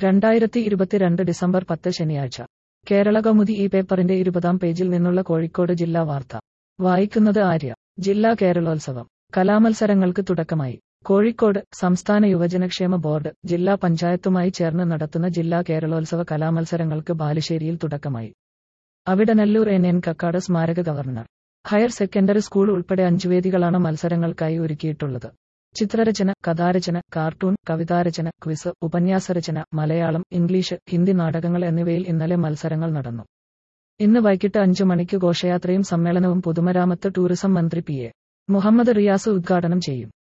രണ്ടായിരത്തി ഇരുപത്തിരണ്ട് ഡിസംബർ പത്ത് ശനിയാഴ്ച കേരള കൗമുദി ഈ പേപ്പറിന്റെ ഇരുപതാം പേജിൽ നിന്നുള്ള കോഴിക്കോട് ജില്ലാ വാർത്ത വായിക്കുന്നത് ആര്യ ജില്ലാ കേരളോത്സവം കലാമത്സരങ്ങൾക്ക് തുടക്കമായി കോഴിക്കോട് സംസ്ഥാന യുവജനക്ഷേമ ബോർഡ് ജില്ലാ പഞ്ചായത്തുമായി ചേർന്ന് നടത്തുന്ന ജില്ലാ കേരളോത്സവ കലാമത്സരങ്ങൾക്ക് ബാലുശ്ശേരിയിൽ തുടക്കമായി അവിടനല്ലൂർ എൻ എൻ കക്കാട് സ്മാരക ഗവർണർ ഹയർ സെക്കൻഡറി സ്കൂൾ ഉൾപ്പെടെ അഞ്ചു വേദികളാണ് മത്സരങ്ങൾക്കായി ഒരുക്കിയിട്ടുള്ളത് ചിത്രരചന കഥാരചന കാർട്ടൂൺ കവിതാരചന ക്വിസ് ഉപന്യാസരചന മലയാളം ഇംഗ്ലീഷ് ഹിന്ദി നാടകങ്ങൾ എന്നിവയിൽ ഇന്നലെ മത്സരങ്ങൾ നടന്നു ഇന്ന് വൈകിട്ട് അഞ്ചു മണിക്ക് ഘോഷയാത്രയും സമ്മേളനവും പൊതുമരാമത്ത് ടൂറിസം മന്ത്രി പി എ മുഹമ്മദ് റിയാസ് ഉദ്ഘാടനം ചെയ്യും